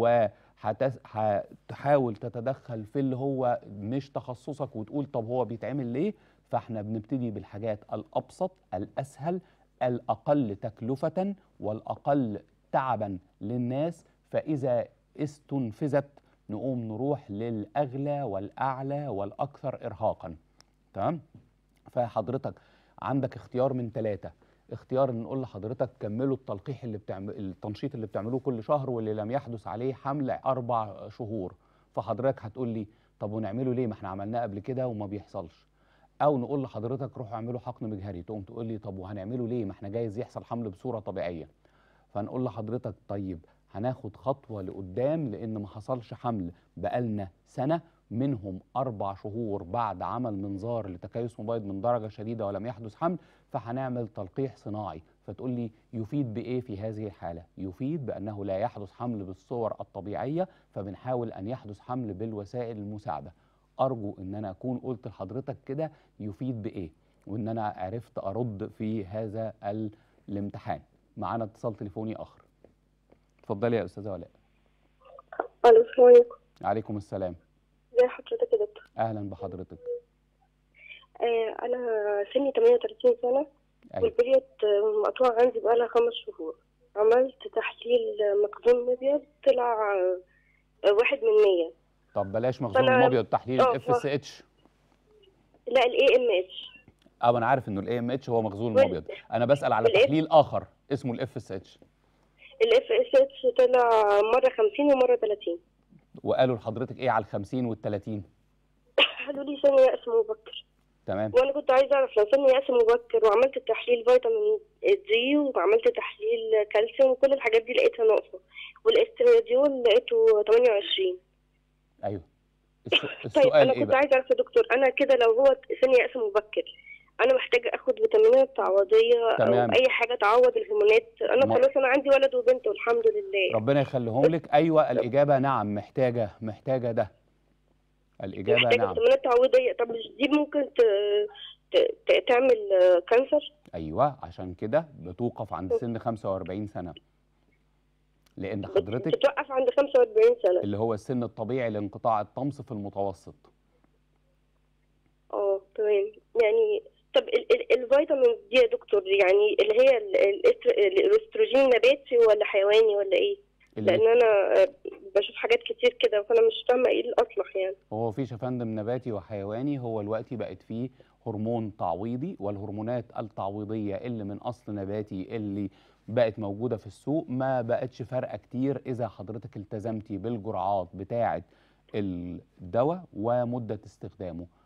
وهتحاول تتدخل في اللي هو مش تخصصك وتقول طب هو بيتعمل ليه فاحنا بنبتدي بالحاجات الابسط الاسهل الاقل تكلفه والاقل تعبا للناس فاذا استنفذت نقوم نروح للاغلى والاعلى والاكثر ارهاقا تمام فحضرتك عندك اختيار من ثلاثة اختيار ان نقول لحضرتك كملوا التلقيح اللي بتعمل التنشيط اللي بتعملوه كل شهر واللي لم يحدث عليه حمل اربع شهور فحضرتك هتقول لي طب ونعمله ليه ما احنا عملناه قبل كده وما بيحصلش او نقول لحضرتك روحوا اعملوا حقن مجهري تقوم تقول لي طب وهنعمله ليه ما احنا جايز يحصل حمل بصوره طبيعيه فنقول لحضرتك طيب هناخد خطوه لقدام لان ما حصلش حمل بقالنا سنه منهم اربع شهور بعد عمل منظار لتكيس مبيض من درجه شديده ولم يحدث حمل فهنعمل تلقيح صناعي فتقول لي يفيد بايه في هذه الحاله يفيد بانه لا يحدث حمل بالصور الطبيعيه فبنحاول ان يحدث حمل بالوسائل المساعده ارجو ان انا اكون قلت لحضرتك كده يفيد بايه وان انا عرفت ارد في هذا ال- الامتحان معانا اتصال تليفوني اخر اتفضلي يا استاذه ولاء الو السلام عليكم عليكم السلام ازي حضرتك يا دكتور اهلا بحضرتك آه انا سني 38 سنه ايوه والبريد آه، مقطوع عندي بقالها خمس شهور عملت تحليل مخزون مبيض طلع آه، واحد من مية طب بلاش مخزون فأنا- المبيض تحليل آه، الاف اس اتش لا الاي ام اتش اه انا عارف انه الاي ام اتش هو مخزون وال- المبيض انا بسال على والإف- تحليل اخر اسمه الاف اس اتش الاف اس اتش طلع مره 50 ومره 30 وقالوا لحضرتك ايه على ال 50 وال 30 قالوا لي سن يأس مبكر تمام وانا كنت عايزه اعرف لو سن يأس مبكر وعملت تحليل فيتامين دي وعملت تحليل كالسيوم وكل الحاجات دي لقيتها ناقصه والاستراديول لقيته 28 ايوه الس- طيب السؤال انا ايه كنت بقى عايزه اعرف يا دكتور انا كده لو هو سن يأس مبكر انا محتاجه اخد فيتامينات تعويضيه تمام. او اي حاجه تعوض الهرمونات انا ما- خلاص انا عندي ولد وبنت والحمد لله ربنا يخليهم لك ايوه الاجابه نعم محتاجه محتاجه ده الاجابه محتاجه نعم فيتامينات تعويضيه طب مش دي ممكن ت... ت... ت... تعمل آه، كانسر ايوه عشان كده بتوقف عند سن 45 سنه لان حضرتك بتوقف عند 45 سنه اللي هو السن الطبيعي لانقطاع الطمس في المتوسط اه تمام يعني طب ال... ال... الفيتامين دي يا دكتور يعني اللي هي ال... الإستر- الاستروجين نباتي ولا حيواني ولا ايه؟ اللي لان انا آه، بشوف حاجات كتير كده فانا مش فاهمه ايه الاصلح يعني هو فيش يا فندم نباتي وحيواني هو الوقت بقت فيه هرمون تعويضي والهرمونات التعويضية اللي من أصل نباتي اللي بقت موجودة في السوق ما بقتش فارقة كتير إذا حضرتك التزمتي بالجرعات بتاعة الدواء ومدة استخدامه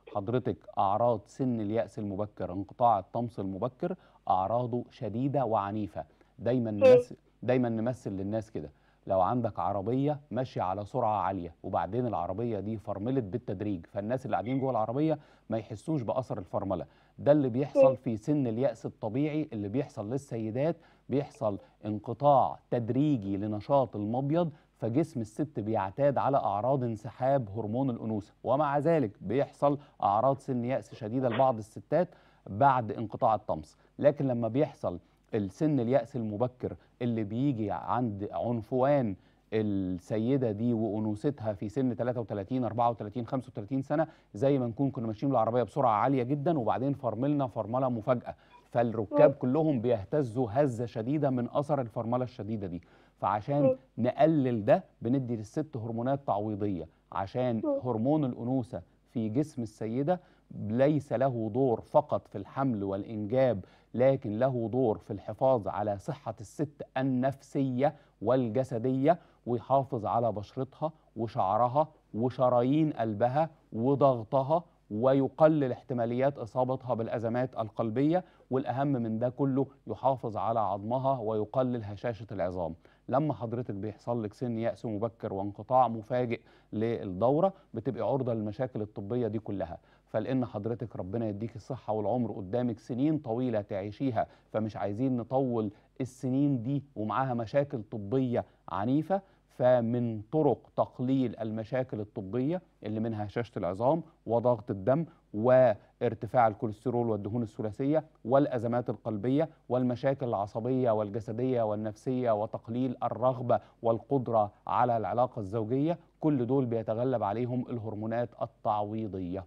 حضرتك اعراض سن الياس المبكر انقطاع الطمس المبكر اعراضه شديده وعنيفه دايما نمثل دايما نمثل للناس كده لو عندك عربيه ماشيه على سرعه عاليه وبعدين العربيه دي فرملت بالتدريج فالناس اللي قاعدين جوه العربيه ما يحسوش باثر الفرمله ده اللي بيحصل في سن الياس الطبيعي اللي بيحصل للسيدات بيحصل انقطاع تدريجي لنشاط المبيض فجسم الست بيعتاد على اعراض انسحاب هرمون الانوثه ومع ذلك بيحصل اعراض سن ياس شديده لبعض الستات بعد انقطاع الطمس لكن لما بيحصل السن الياس المبكر اللي بيجي عند عنفوان السيده دي وانوثتها في سن 33 34 35 سنه زي ما نكون كنا ماشيين بالعربيه بسرعه عاليه جدا وبعدين فرملنا فرمله مفاجاه فالركاب كلهم بيهتزوا هزه شديده من اثر الفرمله الشديده دي فعشان نقلل ده بندي للست هرمونات تعويضيه عشان هرمون الانوثه في جسم السيده ليس له دور فقط في الحمل والانجاب لكن له دور في الحفاظ على صحه الست النفسيه والجسديه ويحافظ على بشرتها وشعرها وشرايين قلبها وضغطها ويقلل احتماليات اصابتها بالازمات القلبيه والاهم من ده كله يحافظ على عظمها ويقلل هشاشه العظام لما حضرتك بيحصل لك سن يأس مبكر وانقطاع مفاجئ للدورة بتبقي عرضة للمشاكل الطبية دي كلها فلأن حضرتك ربنا يديك الصحة والعمر قدامك سنين طويلة تعيشيها فمش عايزين نطول السنين دي ومعاها مشاكل طبية عنيفة فمن طرق تقليل المشاكل الطبية اللي منها هشاشة العظام وضغط الدم وارتفاع الكوليسترول والدهون الثلاثية والأزمات القلبية والمشاكل العصبية والجسدية والنفسية وتقليل الرغبة والقدرة على العلاقة الزوجية كل دول بيتغلب عليهم الهرمونات التعويضية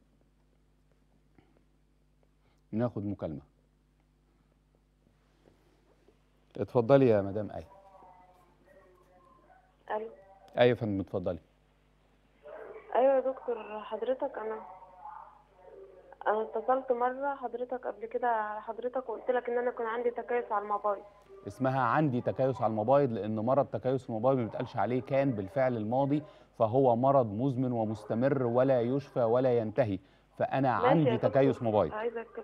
ناخد مكالمة اتفضلي يا مدام آية الو ايوه يا فندم اتفضلي ايوه يا دكتور حضرتك انا انا اتصلت مره حضرتك قبل كده على حضرتك وقلت لك ان انا كان عندي تكيس على الموبايل اسمها عندي تكيس على الموبايل لان مرض تكيس الموبايل ما بيتقالش عليه كان بالفعل الماضي فهو مرض مزمن ومستمر ولا يشفى ولا ينتهي فانا ماشي يا عندي دكتور. تكيس موبايل عايزه اتكلم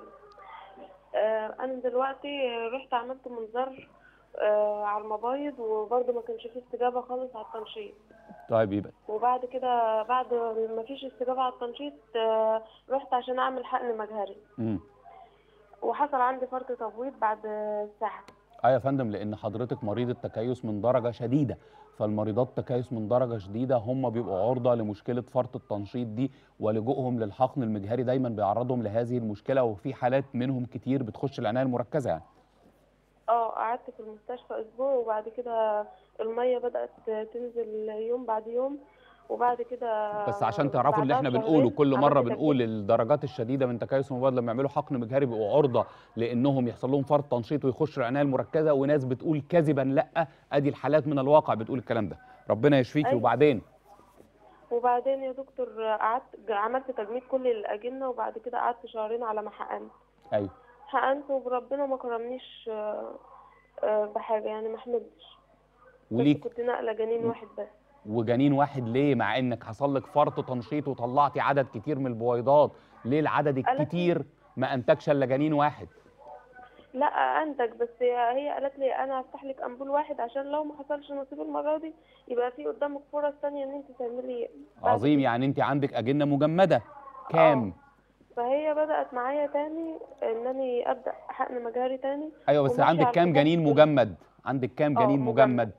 آه انا دلوقتي رحت عملت منظار آه على المبايض وبرضه ما كانش فيه استجابه خالص على التنشيط طيب يبقى وبعد كده بعد ما فيش استجابه على التنشيط آه رحت عشان اعمل حقن مجهري امم وحصل عندي فرط تبويض بعد ساعه اه يا فندم لان حضرتك مريض التكيس من درجه شديده فالمريضات تكيس من درجه شديده هم بيبقوا عرضه لمشكله فرط التنشيط دي ولجوءهم للحقن المجهري دايما بيعرضهم لهذه المشكله وفي حالات منهم كتير بتخش العنايه المركزه يعني اه قعدت في المستشفى اسبوع وبعد كده الميه بدات تنزل يوم بعد يوم وبعد كده بس عشان تعرفوا اللي بعدها احنا بشهرين بنقوله كل مره عملت بنقول الدرجات الشديده من تكيس المبيض لما يعملوا حقن مجهري بيبقوا عرضه لانهم يحصل لهم فرط تنشيط ويخشوا العنايه المركزه وناس بتقول كذبا لا ادي الحالات من الواقع بتقول الكلام ده ربنا يشفيكي أيوة. وبعدين وبعدين يا دكتور قعدت عملت تجميد كل الاجنه وبعد كده قعدت شهرين على ما حقنت ايوه حقنت وربنا ما كرمنيش آه، آه، بحاجه يعني ما حملتش بس وليك كنت ناقله جنين واحد بس وجنين واحد ليه مع انك حصل لك فرط تنشيط وطلعتي عدد كتير من البويضات ليه العدد قالت لي- الكتير ما انتجش الا جنين واحد لا انتج بس هي قالت لي انا هفتح لك امبول واحد عشان لو ما حصلش نصيب المره دي يبقى في قدامك فرص تانية ان انت تعملي بعد عظيم يعني انت عندك اجنه مجمده كام فهي بدأت معايا تاني انني ابدأ حقن مجهري تاني ايوه بس وماشية عندك على كام الخطوات جنين دي. مجمد عندك كام آه، جنين مجمد. مجمد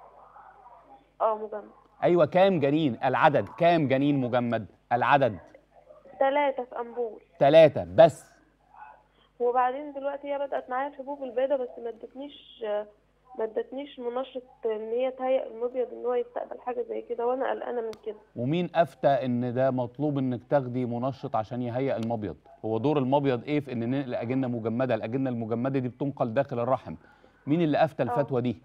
اه مجمد ايوه كام جنين العدد كام جنين مجمد العدد ثلاثة في امبول ثلاثة بس وبعدين دلوقتي هي بدأت معايا الحبوب البيضاء بس ما ادتنيش ما ادتنيش منشط ان هي تهيئ المبيض ان هو يستقبل حاجة زي كده وانا قلقانة من كده ومين افتى ان ده مطلوب انك تاخدي منشط عشان يهيئ المبيض هو دور المبيض ايه في ان ننقل اجنه مجمده الاجنه المجمده دي بتنقل داخل الرحم مين اللي افتى الفتوى دي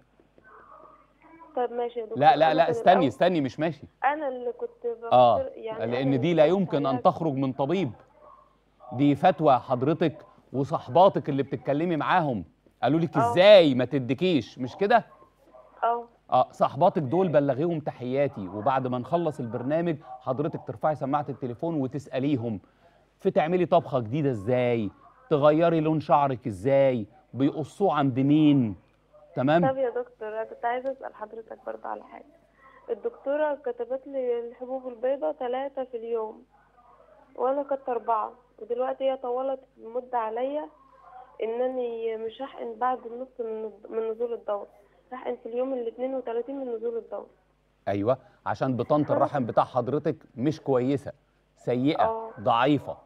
طب ماشي يا دكتور لا لا أنا لا كان استني الأول- استني مش ماشي انا اللي كنت اه بفكر يعني أنا لان اللي دي لا كنت يمكن ان عليها- تخرج من طبيب دي فتوى حضرتك وصحباتك اللي بتتكلمي معاهم قالوا لك آه. ازاي ما تديكيش مش كده اه اه صحباتك دول بلغيهم تحياتي وبعد ما نخلص البرنامج حضرتك ترفعي سماعه التليفون وتساليهم في تعملي طبخه جديده ازاي تغيري لون شعرك ازاي بيقصوه عند مين تمام طب يا دكتور انا كنت عايزه اسال حضرتك برضه على حاجه الدكتوره كتبت لي الحبوب البيضاء ثلاثة في اليوم وانا كنت اربعة ودلوقتي هي طولت المده عليا انني مش هحقن بعد النص من من نزول الدورة هحقن في اليوم ال 32 من نزول الدورة ايوه عشان بطانه الرحم بتاع حضرتك مش كويسه سيئه آه. ضعيفه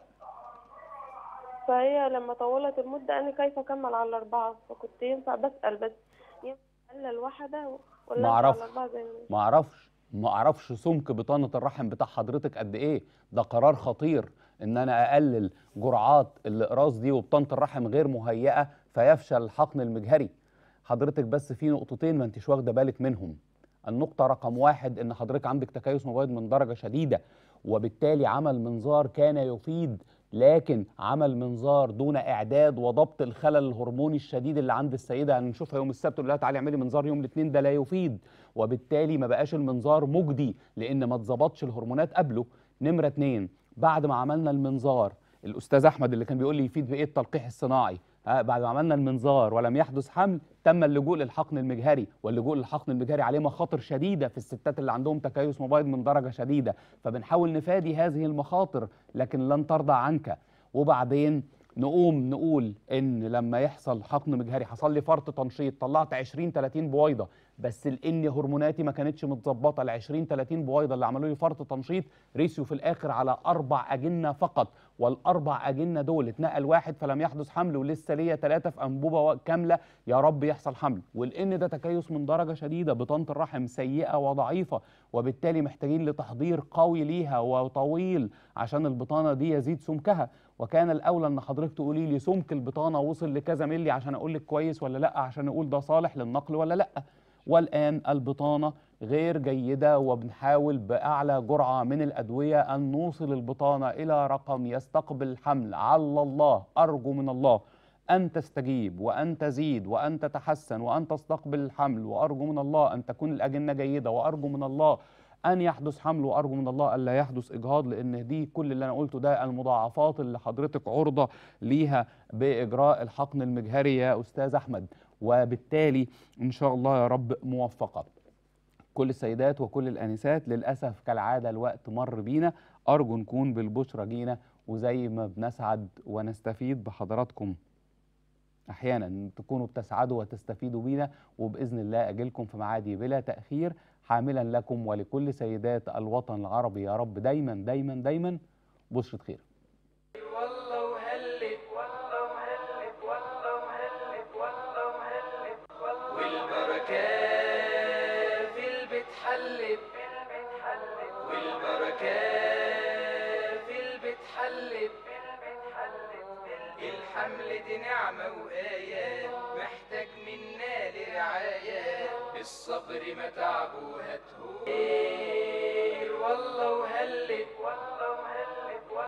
فهي لما طولت المدة أنا كيف أكمل على الأربعة فكنت ينفع بسأل بس ينفع أقلل واحدة ولا ما أمشي على اعرفش الأربعة زي ما هي؟ ما اعرفش ما اعرفش سمك بطانه الرحم بتاع حضرتك قد ايه ده قرار خطير ان انا اقلل جرعات الاقراص دي وبطانه الرحم غير مهيئه فيفشل الحقن المجهري حضرتك بس في نقطتين ما انتش واخده بالك منهم النقطة رقم واحد إن حضرتك عندك تكيس مبيض من درجة شديدة وبالتالي عمل منظار كان يفيد لكن عمل منظار دون إعداد وضبط الخلل الهرموني الشديد اللي عند السيدة هنشوفها يوم السبت تقول لها تعالي اعملي منظار يوم الاثنين ده لا يفيد وبالتالي ما بقاش المنظار مجدي لأن ما اتظبطش الهرمونات قبله نمرة اتنين بعد ما عملنا المنظار الأستاذ أحمد اللي كان بيقول لي يفيد بإيه التلقيح الصناعي ها بعد ما عملنا المنظار ولم يحدث حمل تم اللجوء للحقن المجهري واللجوء للحقن المجهري عليه مخاطر شديده في الستات اللي عندهم تكيس مبيض من درجه شديده فبنحاول نفادي هذه المخاطر لكن لن ترضى عنك وبعدين نقوم نقول ان لما يحصل حقن مجهري حصل لي فرط تنشيط طلعت 20 30 بويضه بس لان هرموناتي ما كانتش متظبطه ال 20 30 بويضه اللي عملوا لي فرط تنشيط ريسيو في الاخر على اربع اجنه فقط والاربع اجنه دول اتنقل واحد فلم يحدث حمل ولسه ليا ثلاثه في انبوبه كامله يا رب يحصل حمل ولان ده تكيس من درجه شديده بطانه الرحم سيئه وضعيفه وبالتالي محتاجين لتحضير قوي ليها وطويل عشان البطانه دي يزيد سمكها وكان الاولى ان حضرتك تقولي لي سمك البطانه وصل لكذا ملي عشان اقول لك كويس ولا لا عشان اقول ده صالح للنقل ولا لا والآن البطانة غير جيدة وبنحاول بأعلى جرعة من الأدوية أن نوصل البطانة إلى رقم يستقبل الحمل على الله أرجو من الله أن تستجيب وأن تزيد وأن تتحسن وأن تستقبل الحمل وأرجو من الله أن تكون الأجنة جيدة وأرجو من الله أن يحدث حمل وأرجو من الله ألا يحدث إجهاض لأن دي كل اللي أنا قلته ده المضاعفات اللي حضرتك عرضة ليها بإجراء الحقن المجهري يا أستاذ أحمد وبالتالي إن شاء الله يا رب موفقة كل السيدات وكل الآنسات للأسف كالعادة الوقت مر بينا أرجو نكون بالبشرى جينا وزي ما بنسعد ونستفيد بحضراتكم أحيانا تكونوا بتسعدوا وتستفيدوا بينا وبإذن الله أجلكم في معادي بلا تأخير حاملا لكم ولكل سيدات الوطن العربي يا رب دايما دايما دايما بشرة خير والله وهلت والله وهلت والله وهلت والله وهلت والبركة في البيت حلت والبركة في البيت حلت الحمل دي نعمة وآية محتاج منا لرعاية الصبر متعب وهتهون والله وهلت والله وهلت